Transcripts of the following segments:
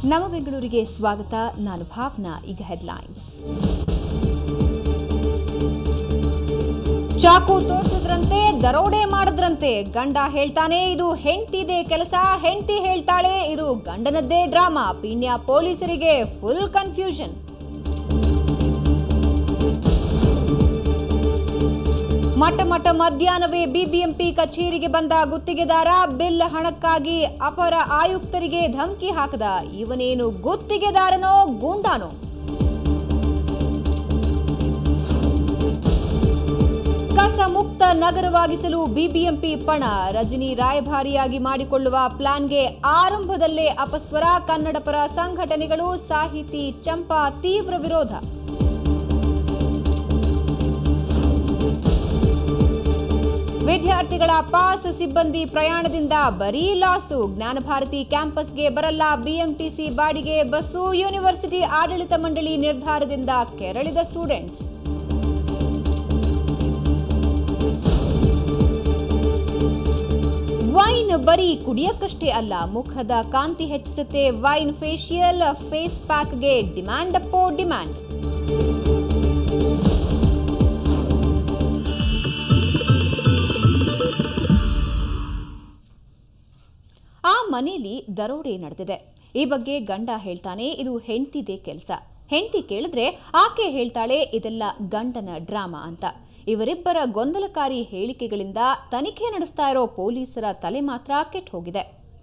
ನವ ಬೆಂಗಳೂರಿಗೆ ಸ್ವಾಗತ ನಾನು ಭಾವನಾ ಈಗ ಹೆಡ್ಲೈನ್ಸ್ ಚಾಕು ತೋರಿಸಿದ್ರಂತೆ ದರೋಡೆ ಮಾಡಿದ್ರಂತೆ ಗಂಡ ಹೇಳ್ತಾನೆ ಇದು ಹೆಂಡ್ತಿದೆ ಕೆಲಸ ಹೆಂಡ್ತಿ ಹೇಳ್ತಾಳೆ ಇದು ಗಂಡನದ್ದೇ ಡ್ರಾಮಾ ಪೀಣ್ಯ ಪೊಲೀಸರಿಗೆ ಫುಲ್ ಕನ್ಫ್ಯೂಷನ್ ಮಠ ಮಠ ಮಧ್ಯಾಹ್ನವೇ ಬಿಬಿಎಂಪಿ ಕಚೇರಿಗೆ ಬಂದ ಗುತ್ತಿಗೆದಾರ ಬಿಲ್ ಹಣಕ್ಕಾಗಿ ಅಪರ ಆಯುಕ್ತರಿಗೆ ಧಮಕಿ ಹಾಕದ ಇವನೇನು ಗುತ್ತಿಗೆದಾರನೋ ಗೂಂಡಾನೋ ಕಸ ಮುಕ್ತ ನಗರವಾಗಿಸಲು ಬಿಬಿಎಂಪಿ ಪಣ ರಜನಿ ರಾಯಭಾರಿಯಾಗಿ ಮಾಡಿಕೊಳ್ಳುವ ಪ್ಲಾನ್ಗೆ ಆರಂಭದಲ್ಲೇ ಅಪಸ್ವರ ಕನ್ನಡಪರ ಸಂಘಟನೆಗಳು ಸಾಹಿತಿ ಚಂಪಾ ತೀವ್ರ ವಿರೋಧ ವಿದ್ಯಾರ್ಥಿಗಳ ಪಾಸ್ ಸಿಬ್ಬಂದಿ ಪ್ರಯಾಣದಿಂದ ಬರೀ ಲಾಸು ಜ್ಞಾನಭಾರತಿ ಕ್ಯಾಂಪಸ್ಗೆ ಬರಲ್ಲ ಬಿಎಂಟಿಸಿ ಬಾಡಿಗೆ ಬಸ್ಸು ಯೂನಿವರ್ಸಿಟಿ ಆಡಳಿತ ಮಂಡಳಿ ನಿರ್ಧಾರದಿಂದ ಕೆರಳಿದ ಸ್ಟೂಡೆಂಟ್ಸ್ ವೈನ್ ಬರೀ ಕುಡಿಯಕ್ಕಷ್ಟೇ ಅಲ್ಲ ಮುಖದ ಕಾಂತಿ ಹೆಚ್ಚಿಸುತ್ತೆ ವೈನ್ ಫೇಶಿಯಲ್ ಫೇಸ್ ಪ್ಯಾಕ್ಗೆ ಡಿಮ್ಯಾಂಡ್ ಅಪ್ಪೋ ಡಿಮ್ಯಾಂಡ್ ಆ ಮನೆಯಲ್ಲಿ ದರೋಡೆ ನಡೆದಿದೆ ಈ ಬಗ್ಗೆ ಗಂಡ ಹೇಳ್ತಾನೆ ಇದು ಹೆಂಡ್ತಿದೆ ಕೆಲಸ ಹೆಂಡತಿ ಕೇಳಿದ್ರೆ ಆಕೆ ಹೇಳ್ತಾಳೆ ಇದೆಲ್ಲ ಗಂಡನ ಡ್ರಾಮಾ ಅಂತ ಇವರಿಬ್ಬರ ಗೊಂದಲಕಾರಿ ಹೇಳಿಕೆಗಳಿಂದ ತನಿಖೆ ನಡೆಸ್ತಾ ಇರೋ ಪೊಲೀಸರ ತಲೆ ಮಾತ್ರ ಕೆಟ್ಟ ಹೋಗಿದೆ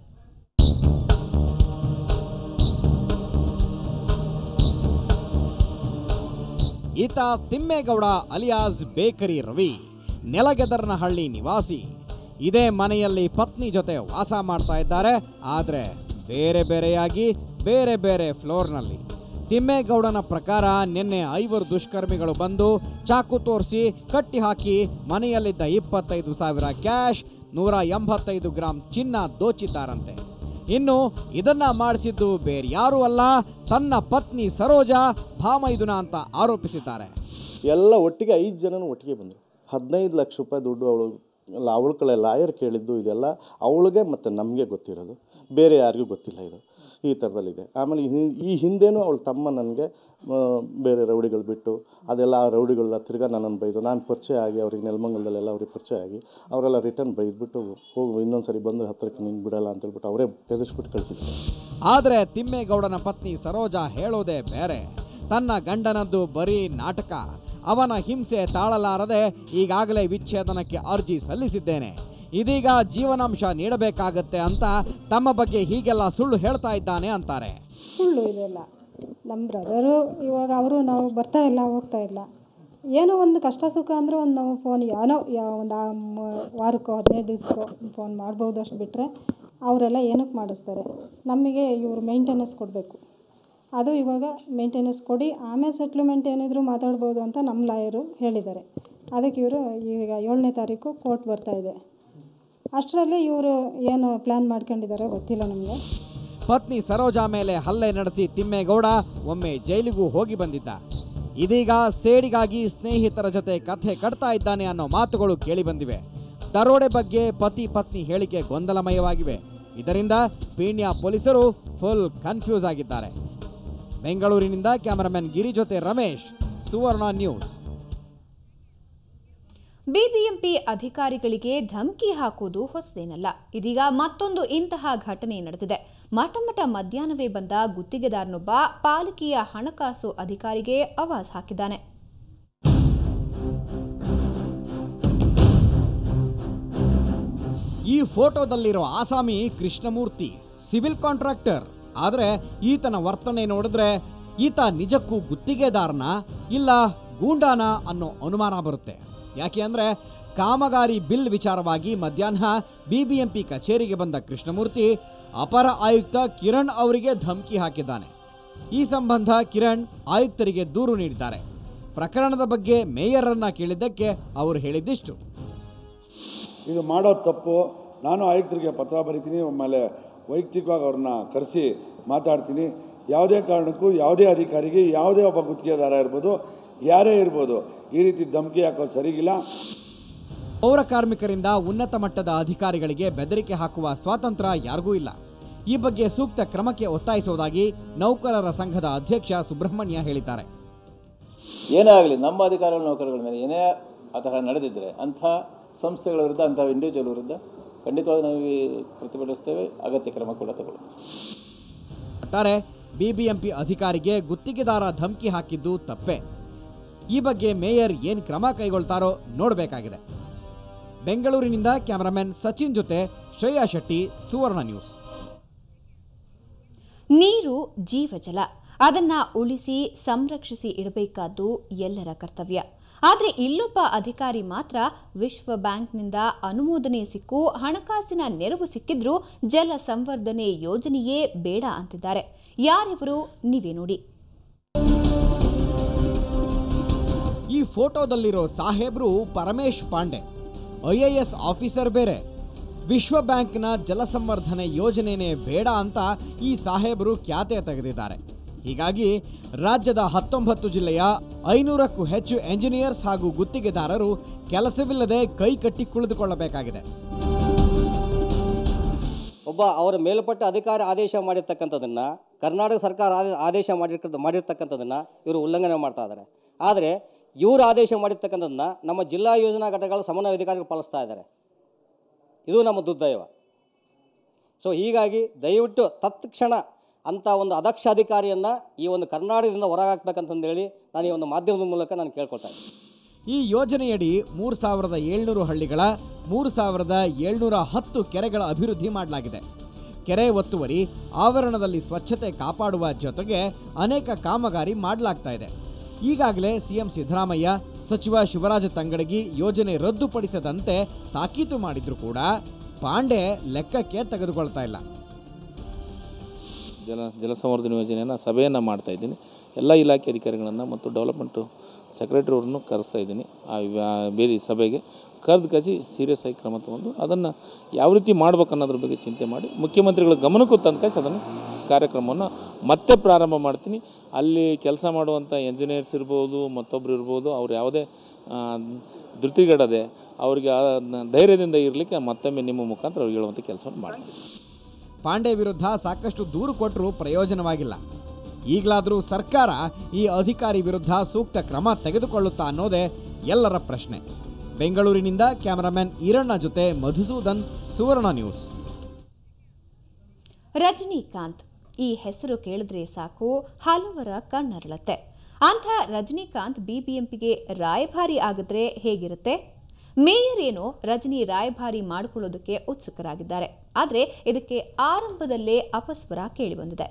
ಈತ ತಿಮ್ಮೇಗೌಡ ಅಲಿಯಾಸ್ ಬೇಕರಿ ರವಿ ನೆಲಗೆದರ್ನಹಳ್ಳಿ ನಿವಾಸಿ ಇದೇ ಮನೆಯಲ್ಲಿ ಪತ್ನಿ ಜೊತೆ ವಾಸ ಮಾಡ್ತಾ ಇದ್ದಾರೆ ಆದರೆ ಬೇರೆ ಬೇರೆಯಾಗಿ ಬೇರೆ ಬೇರೆ ಫ್ಲೋರ್ನಲ್ಲಿ ತಿಮ್ಮೇಗೌಡನ ಪ್ರಕಾರ ನಿನ್ನೆ ಐವರು ದುಷ್ಕರ್ಮಿಗಳು ಬಂದು ಚಾಕು ತೋರಿಸಿ ಕಟ್ಟಿ ಹಾಕಿ ಮನೆಯಲ್ಲಿದ್ದ ಇಪ್ಪತ್ತೈದು ಸಾವಿರ ಕ್ಯಾಶ್ ನೂರ ಎಂಬತ್ತೈದು ಗ್ರಾಂ ಚಿನ್ನ ದೋಚಿದ್ದಾರಂತೆ ಇನ್ನು ಇದನ್ನ ಮಾಡಿಸಿದ್ದು ಬೇರ್ಯಾರೂ ಅಲ್ಲ ತನ್ನ ಪತ್ನಿ ಸರೋಜಾ ಭಾಮೈದುನ ಅಂತ ಆರೋಪಿಸಿದ್ದಾರೆ ಎಲ್ಲ ಒಟ್ಟಿಗೆ ಐದು ಜನನೂ ಒಟ್ಟಿಗೆ ಬಂದರು ಹದಿನೈದು ಲಕ್ಷ ರೂಪಾಯಿ ದುಡ್ಡು ಅವಳು ಅಲ್ಲ ಅವಳ ಕಡೆ ಲಾಯರ್ ಕೇಳಿದ್ದು ಇದೆಲ್ಲ ಅವಳಿಗೆ ಮತ್ತು ನಮಗೆ ಗೊತ್ತಿರೋದು ಬೇರೆ ಯಾರಿಗೂ ಗೊತ್ತಿಲ್ಲ ಇದು ಈ ಥರದಲ್ಲಿದೆ ಆಮೇಲೆ ಈ- ಈ ಹಿಂದೆನೂ ಅವಳ ತಮ್ಮ ನನಗೆ ಬೇರೆ ರೌಡಿಗಳು ಬಿಟ್ಟು ಅದೆಲ್ಲ ಆ ರೌಡಿಗಳೆಲ್ಲ ತಿರ್ಗಾ ನನ್ನನ್ನು ಬೈದು ನಾನು ಪರಿಚಯ ಆಗಿ ಅವ್ರಿಗೆ ನೆಲಮಂಗಲದಲ್ಲೆಲ್ಲ ಅವ್ರಿಗೆ ಪರಿಚಯ ಆಗಿ ಅವರೆಲ್ಲ ರಿಟರ್ನ್ ಬೈದ್ಬಿಟ್ಟು ಹೋಗು ಇನ್ನೊಂದು ಸರಿ ಬಂದರೆ ಹತ್ತಿರಕ್ಕೆ ನೀನು ಬಿಡಲ್ಲ ಅಂತ ಹೇಳ್ಬಿಟ್ಟು ಅವರೇ ಬೆದರಿಸ್ಬಿಟ್ಟು ಕಳಿಸಿದ್ರು ಆದರೆ ತಿಮ್ಮೇಗೌಡನ ಪತ್ನಿ ಸರೋಜಾ ಹೇಳೋದೇ ಬೇರೆ ತನ್ನ ಗಂಡನದ್ದು ಬರೀ ನಾಟಕ ಅವನ ಹಿಂಸೆ ತಾಳಲಾರದೆ ಈಗಾಗಲೇ ವಿಚ್ಛೇದನಕ್ಕೆ ಅರ್ಜಿ ಸಲ್ಲಿಸಿದ್ದೇನೆ ಇದೀಗ ಜೀವನಾಂಶ ನೀಡಬೇಕಾಗತ್ತೆ ಅಂತ ತಮ್ಮ ಬಗ್ಗೆ ಹೀಗೆಲ್ಲ ಸುಳ್ಳು ಹೇಳ್ತಾ ಇದ್ದಾನೆ ಅಂತಾರೆ ಸುಳ್ಳು ಇದೆಲ್ಲ ನಮ್ಮ ಬ್ರದರು ಇವಾಗ ಅವರು ನಾವು ಬರ್ತಾ ಇಲ್ಲ ಹೋಗ್ತಾ ಇಲ್ಲ ಏನೋ ಒಂದು ಕಷ್ಟ ಸುಖ ಅಂದರೆ ಒಂದು ನಾವು ಫೋನ್ ಏನೋ ಯಾವ ಒಂದು ಆ ಮ- ವಾರಕ್ಕೋ ಹದಿನೈದು ದಿವ್ಸಕ್ಕೋ ಫೋನ್ ಮಾಡ್ಬೋದು ಅಷ್ಟು ಬಿಟ್ಟರೆ ಅವರೆಲ್ಲ ಏನಕ್ಕೆ ಮಾಡಿಸ್ತಾರೆ ನಮಗೆ ಇವರು ಮೇಂಟೆನೆನ್ಸ್ ಕೊಡಬೇಕು ಅದು ಇವಾಗ ಮೇಂಟೆನೆನ್ಸ್ ಕೊಡಿ ಆಮೇಲೆ ಸೆಟ್ಲ್ಮೆಂಟ್ ಏನಿದ್ರು ಮಾತಾಡ್ಬೋದು ಅಂತ ನಮ್ಮ ಲಾಯರು ಹೇಳಿದ್ದಾರೆ ಅದಕ್ಕೆ ಇವರು ಈಗ ಏಳನೇ ತಾರೀಕು ಕೋರ್ಟ್ ಬರ್ತಾ ಇದೆ ಅಷ್ಟರಲ್ಲಿ ಇವರು ಏನು ಪ್ಲ್ಯಾನ್ ಮಾಡ್ಕೊಂಡಿದ್ದಾರೋ ಗೊತ್ತಿಲ್ಲ ನಮಗೆ ಪತ್ನಿ ಸರೋಜಾ ಮೇಲೆ ಹಲ್ಲೆ ನಡೆಸಿ ತಿಮ್ಮೇಗೌಡ ಒಮ್ಮೆ ಜೈಲಿಗೂ ಹೋಗಿ ಬಂದಿದ್ದ ಇದೀಗ ಸೇಡಿಗಾಗಿ ಸ್ನೇಹಿತರ ಜೊತೆ ಕಥೆ ಕಟ್ತಾ ಇದ್ದಾನೆ ಅನ್ನೋ ಮಾತುಗಳು ಕೇಳಿಬಂದಿವೆ ದರೋಡೆ ಬಗ್ಗೆ ಪತಿ ಪತ್ನಿ ಹೇಳಿಕೆ ಗೊಂದಲಮಯವಾಗಿವೆ ಇದರಿಂದ ಪೀಣ್ಯ ಪೊಲೀಸರು ಫುಲ್ ಕನ್ಫ್ಯೂಸ್ ಆಗಿದ್ದಾರೆ ಬೆಂಗಳೂರಿನಿಂದ ಕ್ಯಾಮರಾಮನ್ ಗಿರಿ ಜೊತೆ ರಮೇಶ್ ಸುವರ್ಣ ನ್ಯೂಸ್ ಬಿಬಿಎಂಪಿ ಅಧಿಕಾರಿಗಳಿಗೆ ಧಮಕಿ ಹಾಕುವುದು ಹೊಸದೇನಲ್ಲ ಇದೀಗ ಮತ್ತೊಂದು ಇಂತಹ ಘಟನೆ ನಡೆದಿದೆ ಮಠಮಠ ಮಧ್ಯಾಹ್ನವೇ ಬಂದ ಗುತ್ತಿಗೆದಾರನೊಬ್ಬ ಪಾಲಿಕೆಯ ಹಣಕಾಸು ಅಧಿಕಾರಿಗೆ ಆವಾಜ್ ಹಾಕಿದ್ದಾನೆ ಈ ಫೋಟೋದಲ್ಲಿರೋ ಆಸಾಮಿ ಕೃಷ್ಣಮೂರ್ತಿ ಸಿವಿಲ್ ಕಾಂಟ್ರಾಕ್ಟರ್ ಆದರೆ ಈತನ ವರ್ತನೆ ನೋಡಿದ್ರೆ ಈತ ನಿಜಕ್ಕೂ ಗುತ್ತಿಗೆದಾರನ ಇಲ್ಲ ಗೂಂಡಾನ ಅನ್ನೋ ಅನುಮಾನ ಬರುತ್ತೆ ಯಾಕೆ ಅಂದರೆ ಕಾಮಗಾರಿ ಬಿಲ್ ವಿಚಾರವಾಗಿ ಮಧ್ಯಾಹ್ನ ಬಿಬಿಎಂಪಿ ಕಚೇರಿಗೆ ಬಂದ ಕೃಷ್ಣಮೂರ್ತಿ ಅಪರ ಆಯುಕ್ತ ಕಿರಣ್ ಅವರಿಗೆ ಧಮಕಿ ಹಾಕಿದ್ದಾನೆ ಈ ಸಂಬಂಧ ಕಿರಣ್ ಆಯುಕ್ತರಿಗೆ ದೂರು ನೀಡಿದ್ದಾರೆ ಪ್ರಕರಣದ ಬಗ್ಗೆ ಮೇಯರನ್ನ ಕೇಳಿದ್ದಕ್ಕೆ ಅವರು ಹೇಳಿದ್ದಿಷ್ಟು ಇದು ಮಾಡೋದು ತಪ್ಪು ನಾನು ಆಯುಕ್ತರಿಗೆ ಪತ್ರ ಬರಿತೀನಿ ಆಮೇಲೆ ವೈಯಕ್ತಿಕವಾಗಿ ಅವ್ರನ್ನ ಕರೆಸಿ ಮಾತಾಡ್ತೀನಿ ಯಾವುದೇ ಕಾರಣಕ್ಕೂ ಯಾವುದೇ ಅಧಿಕಾರಿಗೆ ಯಾವುದೇ ಒಬ್ಬ ಗುತ್ತಿಗೆದಾರ ಇರ್ಬೋದು ಯಾರೇ ಇರ್ಬೋದು ಈ ರೀತಿ ಧಮಕಿ ಹಾಕೋದು ಸರಿಗಿಲ್ಲ ಪೌರ ಕಾರ್ಮಿಕರಿಂದ ಉನ್ನತ ಮಟ್ಟದ ಅಧಿಕಾರಿಗಳಿಗೆ ಬೆದರಿಕೆ ಹಾಕುವ ಸ್ವಾತಂತ್ರ್ಯ ಯಾರಿಗೂ ಇಲ್ಲ ಈ ಬಗ್ಗೆ ಸೂಕ್ತ ಕ್ರಮಕ್ಕೆ ಒತ್ತಾಯಿಸುವುದಾಗಿ ನೌಕರರ ಸಂಘದ ಅಧ್ಯಕ್ಷ ಸುಬ್ರಹ್ಮಣ್ಯ ಹೇಳಿದ್ದಾರೆ ಏನೇ ಆಗಲಿ ನಮ್ಮ ಅಧಿಕಾರಿಗಳ ನೌಕರಗಳ ಮೇಲೆ ಏನೇ ಆ ಥರ ನಡೆದಿದ್ದರೆ ಅಂಥ ಸಂಸ್ಥೆಗಳ ವಿರುದ್ಧ ಅಂಥ ಇಂಡಿವಿಜುವಲ್ ವಿರುದ್ಧ ಖಂಡಿತವಾಗಿ ನಾವು ಈ ಪ್ರತಿಭಟಿಸ್ತೇವೆ ಅಗತ್ಯ ಕ್ರಮ ಕೂಡ ತಗೊಳ್ಳುತ್ತೇವೆ ಒಟ್ಟಾರೆ ಬಿಬಿಎಂಪಿ ಅಧಿಕಾರಿಗೆ ಗುತ್ತಿಗೆದಾರ ಧಮಕಿ ಹಾಕಿದ್ದು ತಪ್ಪೆ ಈ ಬಗ್ಗೆ ಮೇಯರ್ ಏನ್ ಕ್ರಮ ಕೈಗೊಳ್ತಾರೋ ನೋಡಬೇಕಾಗಿದೆ ಬೆಂಗಳೂರಿನಿಂದ ಕ್ಯಾಮರಾಮನ್ ಸಚಿನ್ ಜೊತೆ ಶ್ರೇಯಾ ಶೆಟ್ಟಿ ಸುವರ್ಣ ನ್ಯೂಸ್ ನೀರು ಜೀವಜಲ ಅದನ್ನ ಉಳಿಸಿ ಸಂರಕ್ಷಿಸಿ ಇಡಬೇಕಾದ್ದು ಎಲ್ಲರ ಕರ್ತವ್ಯ ಆದರೆ ಇಲ್ಲೊಬ್ಬ ಅಧಿಕಾರಿ ಮಾತ್ರ ವಿಶ್ವ ಬ್ಯಾಂಕ್ನಿಂದ ಅನುಮೋದನೆ ಸಿಕ್ಕು ಹಣಕಾಸಿನ ನೆರವು ಸಿಕ್ಕಿದ್ರೂ ಜಲ ಸಂವರ್ಧನೆ ಯೋಜನೆಯೇ ಬೇಡ ಅಂತಿದ್ದಾರೆ ಯಾರಿವರು ನೀವೇ ನೋಡಿ ಈ ಫೋಟೋದಲ್ಲಿರೋ ಸಾಹೇಬ್ರು Paramesh Pandey I A S officer ಬೇರೆ ವಿಶ್ವ ಬ್ಯಾಂಕ್ನ ಜಲಸಂವರ್ಧನೆ ಯೋಜನೆನೇ ಬೇಡ ಅಂತ ಈ ಸಾಹೇಬರು ಖ್ಯಾತೆ ತೆಗೆದಿದ್ದಾರೆ ಹೀಗಾಗಿ ರಾಜ್ಯದ ಹತ್ತೊಂಬತ್ತು ಜಿಲ್ಲೆಯ ಐನೂರಕ್ಕೂ ಹೆಚ್ಚು ಎಂಜಿನಿಯರ್ಸ್ ಹಾಗೂ ಗುತ್ತಿಗೆದಾರರು ಕೆಲಸವಿಲ್ಲದೆ ಕೈ ಕಟ್ಟಿ ಕುಳಿತುಕೊಳ್ಳಬೇಕಾಗಿದೆ ಒಬ್ಬ ಅವರ ಮೇಲ್ಪಟ್ಟ ಅಧಿಕಾರಿ ಆದೇಶ ಮಾಡಿರ್ತಕ್ಕಂಥದ್ದನ್ನು ಕರ್ನಾಟಕ ಸರ್ಕಾರ ಆದೇ- ಆದೇಶ ಮಾಡಿರ್ತಕ್ಕ ಮಾಡಿರ್ತಕ್ಕಂಥದ್ದನ್ನು ಇವರು ಉಲ್ಲಂಘನೆ ಮಾಡ್ತಾ ಇದ್ದಾರೆ ಆದರೆ ಇವರು ಆದೇಶ ಮಾಡಿರ್ತಕ್ಕಂಥದ್ದನ್ನ ನಮ್ಮ ಜಿಲ್ಲಾ ಯೋಜನಾ ಘಟಕಗಳ ಸಮನ್ವಯ ಅಧಿಕಾರಿಗಳು ಪಾಲಿಸ್ತಾ ಇದ್ದಾರೆ ಇದು ನಮ್ಮ ದುರ್ದೈವ ಸೊ ಹೀಗಾಗಿ ದಯವಿಟ್ಟು ತತ್ಕ್ಷಣ ಅಂಥ ಒಂದು ಅದಕ್ಷ ಅಧಿಕಾರಿಯನ್ನು ಈ ಒಂದು ಕರ್ನಾಟಕದಿಂದ ಹೊರಗಾಕ್ಬೇಕಂತಂದೇಳಿ ನಾನು ಈ ಒಂದು ಮಾಧ್ಯಮದ ಮೂಲಕ ನಾನು ಕೇಳ್ಕೊಳ್ತಾ ಇದ್ದೀನಿ ಈ ಯೋಜನೆಯಡಿ ಮೂರು ಸಾವಿರದ ಏಳ್ನೂರು ಹಳ್ಳಿಗಳ ಮೂರು ಸಾವಿರದ ಏಳ್ನೂರ ಹತ್ತು ಕೆರೆಗಳ ಅಭಿವೃದ್ಧಿ ಮಾಡಲಾಗಿದೆ ಕೆರೆ ಒತ್ತುವರಿ ಆವರಣದಲ್ಲಿ ಸ್ವಚ್ಛತೆ ಕಾಪಾಡುವ ಜೊತೆಗೆ ಅನೇಕ ಕಾಮಗಾರಿ ಮಾಡಲಾಗ್ತಾ ಇದೆ ಈಗಾಗಲೇ ಸಿಎಂ ಸಿದ್ದರಾಮಯ್ಯ ಸಚಿವ ಶಿವರಾಜ ತಂಗಡಗಿ ಯೋಜನೆ ರದ್ದುಪಡಿಸದಂತೆ ತಾಕೀತು ಮಾಡಿದ್ರು ಕೂಡ ಪಾಂಡೆ ಲೆಕ್ಕಕ್ಕೆ ತೆಗೆದುಕೊಳ್ತಾ ಇಲ್ಲ ಜಲ ಜಲಸಂವರ್ಧನೆ ಯೋಜನೆಯನ್ನು ಸಭೆಯನ್ನು ಮಾಡ್ತಾ ಇದ್ದೀನಿ ಎಲ್ಲ ಇಲಾಖೆ ಅಧಿಕಾರಿಗಳನ್ನು ಮತ್ತು ಡೆವಲಪ್ಮೆಂಟು ಸೆಕ್ರೆಟರಿ ಅವ್ರನ್ನು ಕರೆಸ್ತಾ ಇದ್ದೀನಿ ಆ ವ್ಯಾ- ಬೇದಿ ಸಭೆಗೆ ಕರೆದು ಕಸಿ ಸೀರಿಯಸ್ ಆಗಿ ಕ್ರಮ ತಗೊಂಡು ಅದನ್ನು ಯಾವ ರೀತಿ ಮಾಡ್ಬೇಕು ಅನ್ನೋದ್ರ ಬಗ್ಗೆ ಚಿಂತೆ ಮಾಡಿ ಮುಖ್ಯಮಂತ್ರಿಗಳ ಗಮನಕ್ಕೂ ತಂದು ಕಸಿ ಅದನ್ನು ಕಾರ್ಯಕ್ರಮವನ್ನು ಮತ್ತೆ ಪ್ರಾರಂಭ ಮಾಡ್ತೀನಿ ಅಲ್ಲಿ ಕೆಲಸ ಮಾಡುವಂಥ ಎಂಜಿನಿಯರ್ಸ್ ಇರ್ಬೋದು ಮತ್ತೊಬ್ಬರು ಇರ್ಬೋದು ಅವ್ರು ಯಾವುದೇ ಆ, ಧೃತಿಗೆಡದೆ ಅವರಿಗೆ ಆ ಧೈರ್ಯದಿಂದ ಇರಲಿಕ್ಕೆ ಮತ್ತೊಮ್ಮೆ ನಿಮ್ಮ ಮುಖಾಂತರ ಅವ್ರಿಗೆ ಹೇಳುವಂಥ ಕೆಲಸವನ್ನು ಮಾಡ್ತೀನಿ ಪಾಂಡೆ ವಿರುದ್ಧ ಸಾಕಷ್ಟು ದೂರು ಕೊಟ್ಟರೂ ಪ್ರಯೋಜನವಾಗಿಲ್ಲ ಈಗಲಾದರೂ ಸರ್ಕಾರ ಈ ಅಧಿಕಾರಿ ವಿರುದ್ಧ ಸೂಕ್ತ ಕ್ರಮ ತೆಗೆದುಕೊಳ್ಳುತ್ತಾ ಅನ್ನೋದೇ ಎಲ್ಲರ ಪ್ರಶ್ನೆ ಬೆಂಗಳೂರಿನಿಂದ ಕ್ಯಾಮರಾಮನ್ ಈರಣ್ಣ ಜೊತೆ ಮಧುಸೂದನ್ ಸುವರ್ಣ ನ್ಯೂಸ್ ರಜನಿಕಾಂತ್ ಈ ಹೆಸರು ಕೇಳಿದ್ರೆ ಸಾಕು ಹಲವರ ಕಣ್ಣರಳತ್ತೆ ಅಂಥ ರಜನಿಕಾಂತ್ ಬಿಬಿಎಂಪಿಗೆ ರಾಯಭಾರಿ ಆಗಿದ್ರೆ ಹೇಗಿರುತ್ತೆ ಮೇಯರ್ ಏನೋ ರಜನಿ ರಾಯಭಾರಿ ಮಾಡಿಕೊಳ್ಳೋದಕ್ಕೆ ಉತ್ಸುಕರಾಗಿದ್ದಾರೆ ಆದರೆ ಇದಕ್ಕೆ ಆರಂಭದಲ್ಲೇ ಅಪಸ್ವರ ಕೇಳಿಬಂದಿದೆ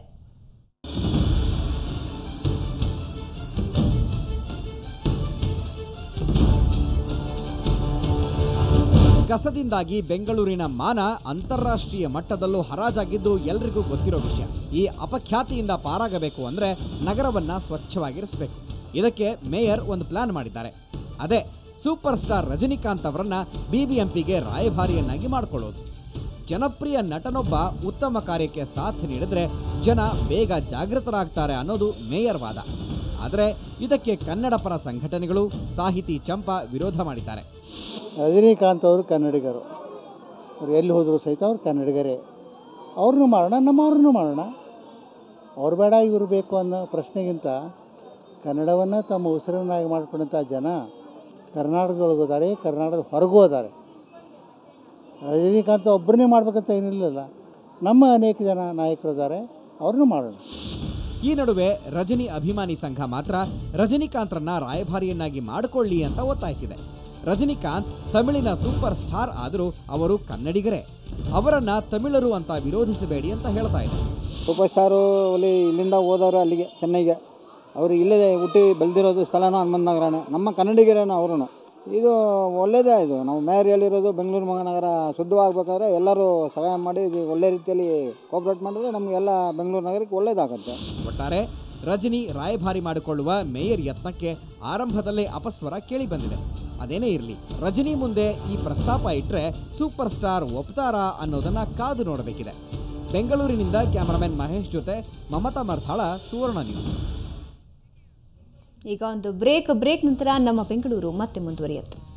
ಕಸದಿಂದಾಗಿ ಬೆಂಗಳೂರಿನ ಮಾನ ಅಂತಾರಾಷ್ಟ್ರೀಯ ಮಟ್ಟದಲ್ಲೂ ಹರಾಜಾಗಿದ್ದು ಎಲ್ರಿಗೂ ಗೊತ್ತಿರೋ ವಿಷಯ ಈ ಅಪಖ್ಯಾತಿಯಿಂದ ಪಾರಾಗಬೇಕು ಅಂದ್ರೆ ನಗರವನ್ನ ಸ್ವಚ್ಛವಾಗಿರಿಸಬೇಕು ಇದಕ್ಕೆ ಮೇಯರ್ ಒಂದು ಪ್ಲಾನ್ ಮಾಡಿದ್ದಾರೆ ಅದೇ ಸೂಪರ್ ಸ್ಟಾರ್ ರಜನಿಕಾಂತ್ ಅವರನ್ನ ಬಿಬಿಎಂಪಿಗೆ ರಾಯಭಾರಿಯನ್ನಾಗಿ ಮಾಡಿಕೊಳ್ಳೋದು ಜನಪ್ರಿಯ ನಟನೊಬ್ಬ ಉತ್ತಮ ಕಾರ್ಯಕ್ಕೆ ಸಾಥ್ ನೀಡಿದ್ರೆ ಜನ ಬೇಗ ಜಾಗೃತರಾಗ್ತಾರೆ ಅನ್ನೋದು ಮೇಯರ್ ವಾದ ಆದರೆ ಇದಕ್ಕೆ ಕನ್ನಡ ಪರ ಸಂಘಟನೆಗಳು ಸಾಹಿತಿ ಚಂಪಾ ವಿರೋಧ ಮಾಡಿದ್ದಾರೆ ರಜನಿಕಾಂತ್ ಅವರು ಕನ್ನಡಿಗರು ಅವ್ರು ಎಲ್ಲಿ ಹೋದರೂ ಸಹಿತ ಅವ್ರು ಕನ್ನಡಿಗರೇ ಅವ್ರನ್ನೂ ಮಾಡೋಣ ನಮ್ಮವ್ರನ್ನೂ ಮಾಡೋಣ ಅವ್ರು ಬೇಡ ಇವರು ಬೇಕು ಅನ್ನೋ ಪ್ರಶ್ನೆಗಿಂತ ಕನ್ನಡವನ್ನು ತಮ್ಮ ಉಸಿರನ್ನಾಗಿ ಮಾಡಿಕೊಂಡಂಥ ಜನ ಕರ್ನಾಟಕದೊಳಗೆ ಹೋದಾರೆ ಕರ್ನಾಟಕದ ಹೊರಗೂ ಹೋದಾರೆ ರಜನಿಕಾಂತ್ ಒಬ್ಬರನ್ನೇ ಮಾಡ್ಬೇಕಂತ ಏನಿಲ್ಲಲ್ಲ ನಮ್ಮ ಅನೇಕ ಜನ ನಾಯಕರು ಇದ್ದಾರೆ ಅವ್ರನ್ನೂ ಮಾಡೋಣ ಈ ನಡುವೆ ರಜನಿ ಅಭಿಮಾನಿ ಸಂಘ ಮಾತ್ರ ರಜನಿಕಾಂತ್ರನ್ನ ರಾಯಭಾರಿಯನ್ನಾಗಿ ಮಾಡಿಕೊಳ್ಳಿ ಅಂತ ಒತ್ತಾಯಿಸಿದೆ ರಜನಿಕಾಂತ್ ತಮಿಳಿನ ಸೂಪರ್ ಸ್ಟಾರ್ ಆದರೂ ಅವರು ಕನ್ನಡಿಗರೇ ಅವರನ್ನ ತಮಿಳರು ಅಂತ ವಿರೋಧಿಸಬೇಡಿ ಅಂತ ಹೇಳ್ತಾ ಇದೆ ಸೂಪರ್ ಸ್ಟಾರು ಅಲ್ಲಿ ಇಲ್ಲಿಂದ ಹೋದವರು ಅಲ್ಲಿಗೆ ಚೆನ್ನೈಗೆ ಅವರು ಇಲ್ಲೇ ಹುಟ್ಟಿ ಬೆಳೆದಿರೋದು ಸ್ಥಳನೂ ಹನುಮಂತ ನಗರನೇ ನಮ್ಮ ಕನ್ನಡಿಗರೇನು ಅವರು ಇದು ಒಳ್ಳೆಯದೇ ಇದು ನಾವು ಮೇಯರಿಯಲ್ಲಿರೋದು ಬೆಂಗಳೂರು ಮಹಾನಗರ ಶುದ್ಧವಾಗಬೇಕಾದ್ರೆ ಎಲ್ಲರೂ ಸಹಾಯ ಮಾಡಿ ಇದು ಒಳ್ಳೆ ರೀತಿಯಲ್ಲಿ ಕೋಪ್ರೇಟ್ ಮಾಡಿದ್ರೆ ನಮಗೆಲ್ಲ ಬೆಂಗಳೂರು ನಗರಕ್ಕೆ ಒಳ್ಳೇದಾಗುತ್ತೆ ಒಟ್ಟಾರೆ ರಜನಿ ರಾಯಭಾರಿ ಮಾಡಿಕೊಳ್ಳುವ ಮೇಯರ್ ಯತ್ನಕ್ಕೆ ಆರಂಭದಲ್ಲೇ ಅಪಸ್ವರ ಕೇಳಿ ಬಂದಿದೆ ಅದೇನೇ ಇರಲಿ ರಜನಿ ಮುಂದೆ ಈ ಪ್ರಸ್ತಾಪ ಇಟ್ಟರೆ ಸೂಪರ್ ಸ್ಟಾರ್ ಒಪ್ತಾರಾ ಅನ್ನೋದನ್ನ ಕಾದು ನೋಡಬೇಕಿದೆ ಬೆಂಗಳೂರಿನಿಂದ ಕ್ಯಾಮರಾಮನ್ ಮಹೇಶ್ ಜೊತೆ ಮಮತಾ ಮರ್ಥಾಳ ಸುವರ್ಣ ನ್ಯೂಸ್ ಈಗ ಒಂದು ಬ್ರೇಕ್ ಬ್ರೇಕ್ ನಂತರ ನಮ್ಮ ಬೆಂಗಳೂರು ಮತ್ತೆ ಮುಂದುವರಿಯುತ್ತೆ